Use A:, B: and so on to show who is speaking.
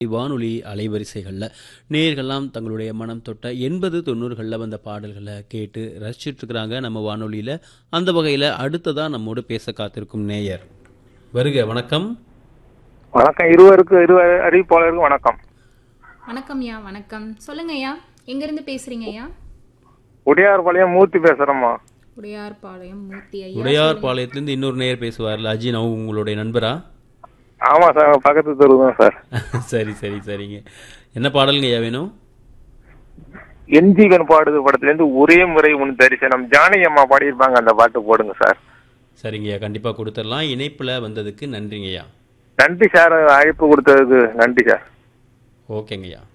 A: வானொலி அலைவரிசைகளில் நேயர்கள்லாம் தங்களுடைய மனம் தொட்ட எண்பது தொண்ணூறுகளில் வந்த பாடல்களை கேட்டு ரசிச்சுட்டு இருக்கிறாங்க நம்ம வானொலியில் அந்த வகையில் அடுத்ததாக நம்மோடு பேச காத்திருக்கும் நேயர் வருக வணக்கம்
B: வணக்கம் இருவருக்கு இரு அறிவிப்பாளருக்கு வணக்கம்
C: வணக்கம் ஐயா வணக்கம் சொல்லுங்க ஐயா எங்கிருந்து பேசுறீங்க ஐயா
B: உடையார்பாளையம் மூர்த்தி பேசுறேம்மா
C: உடையார்பாளையம் மூர்த்தி ஐயா
A: உடையார் பாளையத்துலேருந்து இன்னொரு நேயர் பேசுவார்ல அஜி நான் உங்களுடைய நண்பரா
B: ஆமா சார் பக்கத்து தெரு தான் சார்
A: சரி சரி சரிங்க என்ன பாடலுங்க ஐயா வேணும்
B: என்ஜிகன் பாடுது படத்துல இருந்து ஒரே முறை உன் தரிசனம் ஜானகி அம்மா பாடியிருப்பாங்க அந்த பாட்டு போடுங்க சார்
A: சரிங்கய்யா கண்டிப்பாக கொடுத்துடலாம் இணைப்பில் வந்ததுக்கு நன்றிங்கய்யா
B: நன்றி சார் அழைப்பு கொடுத்ததுக்கு நன்றி சார்
A: ஓகேங்கய்யா